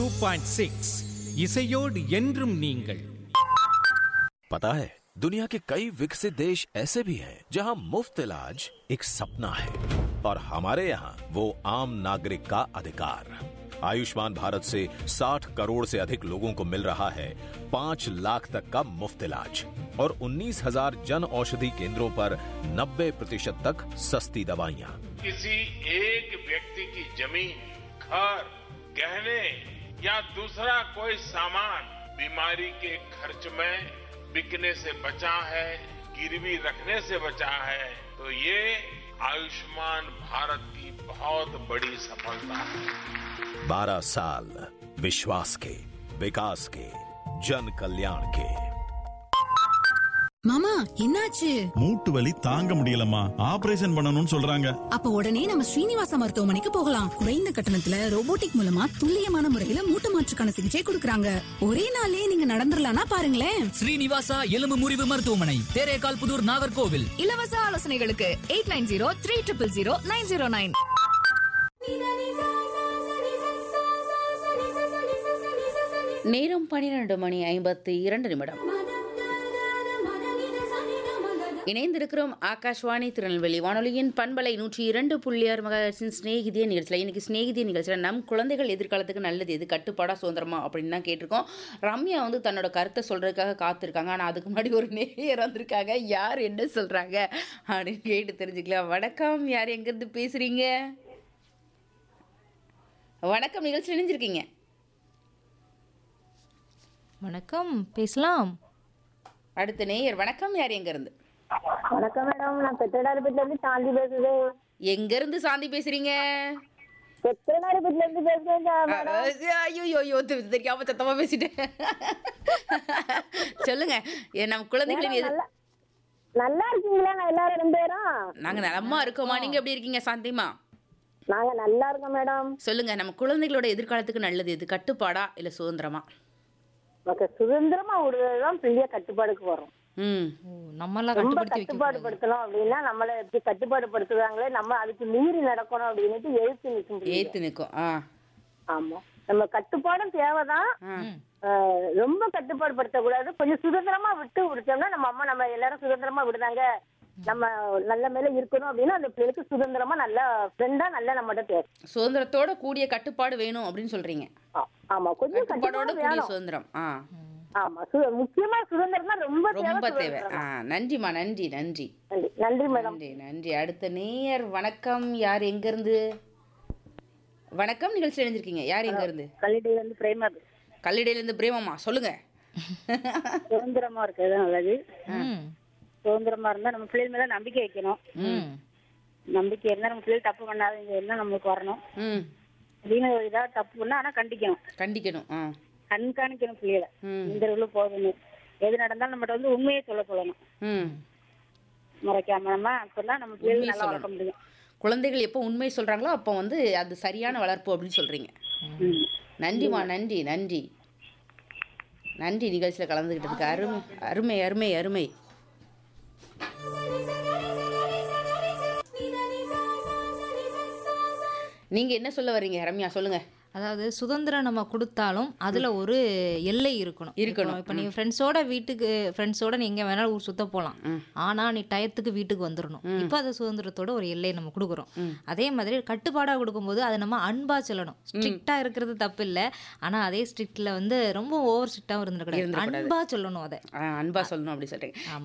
Two point six இசையோடு என்றும் நீங்கள் पता है दुनिया के कई विकसित देश ऐसे भी हैं जहां मुफ्त इलाज एक सपना है और हमारे यहाँ वो आम नागरिक का अधिकार आयुष्मान भारत से 60 करोड़ से अधिक लोगों को मिल रहा है पांच लाख तक का मुफ्त इलाज और 19,000 जन औषधि केंद्रों पर 90 प्रतिशत तक सस्ती दवाइयाँ किसी एक व्यक्ति की जमीन घर गहने या दूसरा कोई सामान बीमारी के खर्च में बिकने से बचा है गिरवी रखने से बचा है तो ये आयुष्मान भारत की बहुत बड़ी सफलता है 12 साल विश्वास के विकास के जन कल्याण के மாமா என்னாச்சு மூட்டு வலி தாங்க முடியலம்மா ஆபரேஷன் பண்ணணும்னு சொல்றாங்க அப்ப உடனே நம்ம ஸ்ரீனிவாசா மருத்துவமனைக்கு போகலாம் குறைந்த கட்டணத்துல ரோபோட்டிக் மூலமா துல்லியமான முறையில மூட்டு மாற்றுக்கான சிகிச்சை கொடுக்கறாங்க ஒரே நாள்லயே நீங்க நடந்துடலாம்னா பாருங்களேன் ஸ்ரீனிவாசா எலும்பு முறிவு மருத்துவமனை தேரேகால் புதூர் நாகர்கோவில் இலவச ஆலோசனைகளுக்கு eight nine zero three triple zero nine zero nine நேரம் பன்னிரண்டு மணி ஐம்பத்தி இரண்டு நிமிடம் இணைந்திருக்கிறோம் ஆகாஷ்வாணி திருநெல்வேலி வானொலியின் பண்பலை நூற்றி இரண்டு புள்ளி ஆறு மகாசின் ஸ்நேகிதிய நிகழ்ச்சியில் இன்னைக்கு ஸ்நேகிதிய நிகழ்ச்சியில் நம் குழந்தைகள் எதிர்காலத்துக்கு நல்லது எது கட்டுப்பாடா சுதந்திரமா அப்படின்னு தான் கேட்டிருக்கோம் ரம்யா வந்து தன்னோட கருத்தை சொல்றதுக்காக காத்திருக்காங்க ஆனால் அதுக்கு முன்னாடி ஒரு நேயர் வந்திருக்காங்க யார் என்ன சொல்றாங்க அப்படின்னு கேட்டு தெரிஞ்சுக்கலாம் வணக்கம் யார் எங்கேருந்து பேசுறீங்க வணக்கம் நிகழ்ச்சி இணைஞ்சிருக்கீங்க வணக்கம் பேசலாம் அடுத்த நேயர் வணக்கம் யார் எங்கேருந்து வணக்கம் மேடம் நான் பெத்தடாரிப்பேட்ல இருந்து சாந்தி பேசுறேன் எங்கேருந்து சாந்தி பேசுறீங்க பெத்தடாரிப்பேட்ல இருந்து பேசுறேன் மேடம் ஐயோ ஐயோ தெரியாம சத்தமா பேசிட்டேன் சொல்லுங்க ஏ, நம்ம குழந்தைகளின் எது நல்லா நல்லா இருக்கீங்களா நான் எல்லாரும் ரெண்டு பேரும் நாங்க நலமா இருக்கோமா நீங்க எப்படி இருக்கீங்க சாந்திமா நாங்க நல்லா இருக்கோம் மேடம் சொல்லுங்க நம்ம குழந்தைகளோட எதிர்காலத்துக்கு நல்லது எது கட்டுப்பாடா இல்ல சுதந்திரமா நமக்கு சுதந்திரமா விடுறதுதான் பெரிய கட்டுப்பாடுக்கு வரும் ம் நம்மளாம் ரொம்ப கட்டுப்படுத்தி வைக்க கட்டுப்பாடு படுத்தணும் அப்படின்னா நம்மள எப்படி கட்டுப்பாடு படுத்துறாங்களே நம்ம அதுக்கு மீறி நடக்கணும் அப்படின்னுட்டு எழுத்து நிற்க முடியும் ஏத்து நிற்கும் ஆ ஆமா நம்ம கட்டுப்பாடும் தேவைதான் ஆ. ஆஹ் ரொம்ப கட்டுப்பாடு படுத்தக்கூடாது கொஞ்சம் சுதந்திரமா விட்டு விடுத்தோம்னா நம்ம அம்மா நம்ம எல்லாரும் சுதந்திரமா விடுதாங்க நம்ம நல்ல மேல இருக்கணும் அப்படின்னா அந்த பிள்ளைக்கு சுதந்திரமா நல்லா ஃப்ரெண்டா நல்லா நம்மகிட்ட பேசும் சுதந்திரத்தோட கூடிய கட்டுப்பாடு வேணும் அப்படின்னு சொல்றீங்க ஆ- ஆமா கொஞ்சம் கட்டுப்பாடோட கட்டுப்பாடு கூடிய வேணும் சுதந்திரம் ஆ ஆமா சு- முக்கியமா சுதந்திரம் தான் ரொம்ப ரொம்ப தேவை தேவை ஆ நன்றிம்மா நன்றி நன்றி நன்றி நன்றி மேடம் நன்றி நன்றி அடுத்த நேயர் வணக்கம் யார் எங்க இருந்து வணக்கம் நிகழ்ச்சி இணைஞ்சிருக்கீங்க யார் எங்க இருந்து கல்லிடையில இருந்து பிரேமா கல்லிடையில இருந்து பிரேமம்மா சொல்லுங்க சுதந்திரமா இருக்கிறது நல்லது ம். சுதந்திரமா இருந்தா நம்ம பிள்ளைங்க மேல நம்பிக்கை வைக்கணும் ம். நம்பிக்கை இருந்தா நம்ம பிள்ளைகள் தப்பு பண்ணாதீங்க என்ன நம்மளுக்கு வரணும் ம் அப்படின்னு ஏதாவது தப்பு பண்ணா ஆனா கண்டிக்கணும் கண்டிக்கணும் ஆ கண்காணிக்கணும் பிள்ளைகளை ம் இந்த ரூல போகணும் எது நடந்தாலும் நம்மகிட்ட வந்து உண்மையை சொல்ல சொல்லணும் ம் முறைக்காம நம்ம சொன்னா நம்ம பிள்ளைகள் உண்மையை நல்லா வளர்க்க சொல்லணும். முடியும் குழந்தைகள் எப்போ உண்மை சொல்றாங்களோ அப்போ வந்து அது சரியான வளர்ப்பு அப்படின்னு சொல்றீங்க ம். நன்றிம்மா நன்றி நன்றி நன்றி நிகழ்ச்சியில் கலந்துக்கிட்டதுக்கு அருமை அருமை அருமை அருமை நீங்க என்ன சொல்ல வர்றீங்க ரம்யா சொல்லுங்க அதாவது சுதந்திரம் நம்ம கொடுத்தாலும் அதுல ஒரு எல்லை இருக்கணும் இருக்கணும். இப்போ நீ ஃப்ரெண்ட்ஸோட வீட்டுக்கு ஃப்ரெண்ட்ஸோட நீ எங்க வேணாலும் ஊர் சுத்த போகலாம் ஆனா நீ டயத்துக்கு வீட்டுக்கு வந்துடணும் இப்போ அது சுதந்திரத்தோட ஒரு எல்லை நம்ம கொடுக்குறோம் அதே மாதிரி கட்டுப்பாடா கொடுக்கும்போது அதை நம்ம அன்பா சொல்லணும் ஸ்ட்ரிக்டா இருக்கிறது தப்பு இல்லை ஆனா அதே ஸ்ட்ரிக்ட்ல வந்து ரொம்ப ஓவர் ஸ்ட்ரிக்டாகவும் இருந்துடக்கூடாது இருந்துடக்கூடாது. அன்பா சொல்லணும் அதை ஆ, அன்பா சொல்லணும் அப்படி சொல்றீங்க